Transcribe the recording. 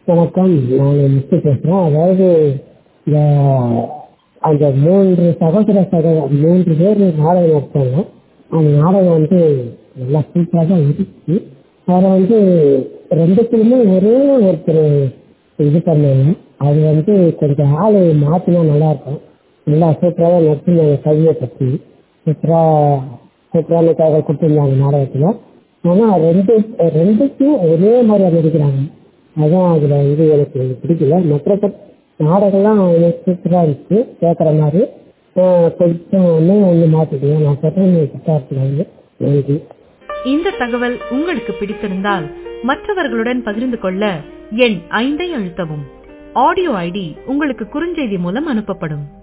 வணக்கம் நான் முத்து பேசுகிறேன் அதாவது இந்த அந்த மூன்று சகோதர சகோ மூன்று பேர் நாடகம் நடத்தாங்க அந்த நாடகம் வந்து நல்லா சூப்பராக தான் இருந்துச்சு அதில் வந்து ரெண்டுத்துலையுமே ஒரே ஒருத்தர் இது பண்ணாங்க அது வந்து கொஞ்சம் ஆள் மாற்றினா நல்லாயிருக்கும் நல்லா சூப்பராக தான் நடிச்சிருந்தாங்க கவியை பற்றி சூப்பராக சூப்பரான தகவல் கொடுத்துருந்தாங்க நாடகத்தில் ஆனால் ரெண்டு ரெண்டுக்கும் ஒரே மாதிரி நடிக்கிறாங்க அதான் அதில் வந்து எனக்கு பிடிக்கல மற்ற நாடகம்லாம் எனக்கு சூப்பராக இருந்துச்சு கேட்குற மாதிரி கொஞ்சம் ஒன்று ஒன்று மாற்றிடுவேன் நான் சொல்கிறேன் கரெக்டாக இருக்கிறாங்க நன்றி இந்த தகவல் உங்களுக்கு பிடித்திருந்தால் மற்றவர்களுடன் பகிர்ந்து கொள்ள எண் ஐந்தை அழுத்தவும் ஆடியோ ஐடி உங்களுக்கு குறுஞ்செய்தி மூலம் அனுப்பப்படும்